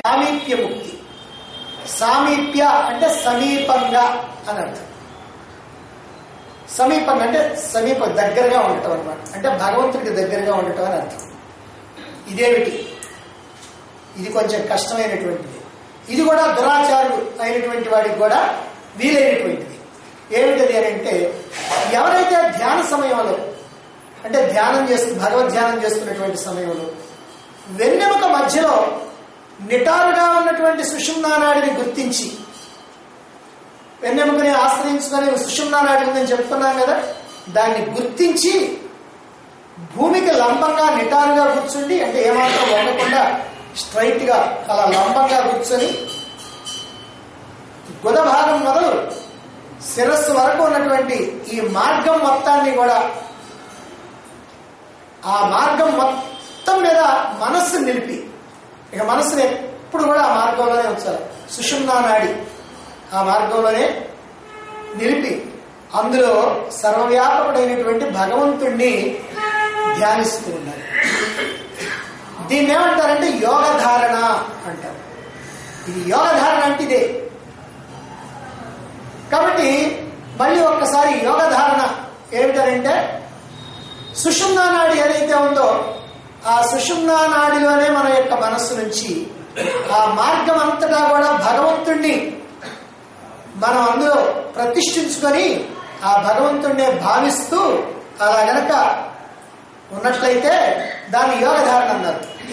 సామీప్య ముక్తి సామీప్య అంటే సమీపంగా అని అర్థం సమీపంగా అంటే సమీపం దగ్గరగా ఉండటం అనమాట అంటే భగవంతుడికి దగ్గరగా ఉండటం అని అర్థం ఇదేమిటి ఇది కొంచెం కష్టమైనటువంటిది ఇది కూడా దురాచారుడు అయినటువంటి వాడికి కూడా వీలైనటువంటిది ఏమిటది అని అంటే ఎవరైతే ధ్యాన సమయంలో అంటే ధ్యానం చేస్తూ భగవద్ ధ్యానం చేస్తున్నటువంటి సమయంలో వెన్నెముక మధ్యలో నిటారుగా ఉన్నటువంటి సుషుమ్నానాడిని గుర్తించి వెన్నెముకని ఆశ్రయించుకొని సుషుమ్నానాడి ఉందని చెప్తున్నాం కదా దాన్ని గుర్తించి భూమికి లంబంగా నిటారుగా కూర్చుండి అంటే ఏమాత్రం వండకుండా స్ట్రైట్ గా అలా లంబంగా కూర్చొని గుద భాగం మొదలు శిరస్సు వరకు ఉన్నటువంటి ఈ మార్గం మొత్తాన్ని కూడా ఆ మార్గం మొత్తం మీద మనస్సు నిలిపి ఇక మనస్సుని ఎప్పుడు కూడా ఆ మార్గంలోనే ఉంచాలి సుషుమ్నా నాడి ఆ మార్గంలోనే నిలిపి అందులో సర్వవ్యాపకుడైనటువంటి భగవంతుణ్ణి ధ్యానిస్తూ ఉండాలి దీన్ని ఏమంటారంటే యోగ ధారణ అంటారు ఇది యోగ ధారణ అంటే ఇదే కాబట్టి మళ్ళీ ఒక్కసారి యోగ ధారణ ఏమిటంటే సుషుమ్నా నాడి ఏదైతే ఉందో ఆ సుషుమ్నా నాడిలోనే మన యొక్క మనస్సు నుంచి ఆ మార్గం అంతటా కూడా భగవంతుణ్ణి మనం అందులో ప్రతిష్ఠించుకొని ఆ భగవంతుణ్ణే భావిస్తూ అలా గనక ఉన్నట్లయితే దాన్ని యోగ ధారణ అన్నారు